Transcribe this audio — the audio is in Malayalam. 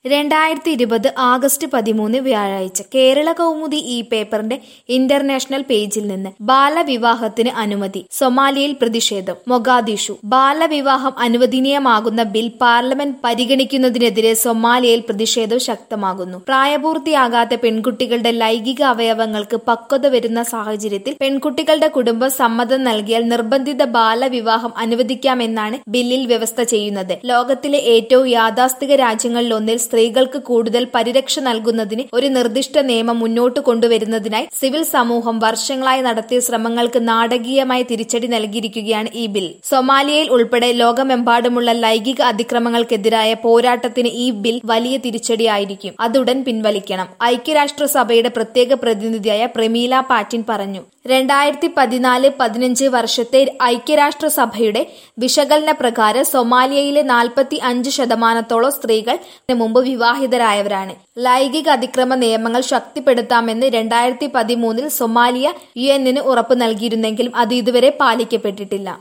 രണ്ടായിരത്തി ഇരുപത് ആഗസ്റ്റ് പതിമൂന്ന് വ്യാഴാഴ്ച കേരള കൗമുദി ഈ പേപ്പറിന്റെ ഇന്റർനാഷണൽ പേജിൽ നിന്ന് ബാലവിവാഹത്തിന് അനുമതി സൊമാലിയയിൽ പ്രതിഷേധം മൊഗാദിഷു ബാലവിവാഹം അനുവദനീയമാകുന്ന ബിൽ പാർലമെന്റ് പരിഗണിക്കുന്നതിനെതിരെ സൊമാലിയയിൽ പ്രതിഷേധം ശക്തമാകുന്നു പ്രായപൂർത്തിയാകാത്ത പെൺകുട്ടികളുടെ ലൈംഗിക അവയവങ്ങൾക്ക് പക്വത വരുന്ന സാഹചര്യത്തിൽ പെൺകുട്ടികളുടെ കുടുംബം സമ്മതം നൽകിയാൽ നിർബന്ധിത ബാലവിവാഹം അനുവദിക്കാമെന്നാണ് ബില്ലിൽ വ്യവസ്ഥ ചെയ്യുന്നത് ലോകത്തിലെ ഏറ്റവും യാഥാസ്ഥിക രാജ്യങ്ങളിലൊന്നിൽ സ്ത്രീകൾക്ക് കൂടുതൽ പരിരക്ഷ നൽകുന്നതിന് ഒരു നിർദ്ദിഷ്ട നിയമം മുന്നോട്ട് കൊണ്ടുവരുന്നതിനായി സിവിൽ സമൂഹം വർഷങ്ങളായി നടത്തിയ ശ്രമങ്ങൾക്ക് നാടകീയമായ തിരിച്ചടി നൽകിയിരിക്കുകയാണ് ഈ ബിൽ സൊമാലിയയിൽ ഉൾപ്പെടെ ലോകമെമ്പാടുമുള്ള ലൈംഗിക അതിക്രമങ്ങൾക്കെതിരായ പോരാട്ടത്തിന് ഈ ബിൽ വലിയ തിരിച്ചടിയായിരിക്കും അതുടൻ പിൻവലിക്കണം ഐക്യരാഷ്ട്രസഭയുടെ പ്രത്യേക പ്രതിനിധിയായ പ്രമീല പാറ്റിൻ പറഞ്ഞു രണ്ടായിരത്തി പതിനാല് പതിനഞ്ച് വർഷത്തെ ഐക്യരാഷ്ട്രസഭയുടെ വിശകലന പ്രകാരം സൊമാലിയയിലെ നാൽപ്പത്തി അഞ്ച് ശതമാനത്തോളം സ്ത്രീകൾ മുമ്പ് വിവാഹിതരായവരാണ് ലൈംഗിക അതിക്രമ നിയമങ്ങൾ ശക്തിപ്പെടുത്താമെന്ന് രണ്ടായിരത്തി പതിമൂന്നിൽ സൊമാലിയ യു എന്നിന് ഉറപ്പ് നൽകിയിരുന്നെങ്കിലും അത് ഇതുവരെ പാലിക്കപ്പെട്ടിട്ടില്ല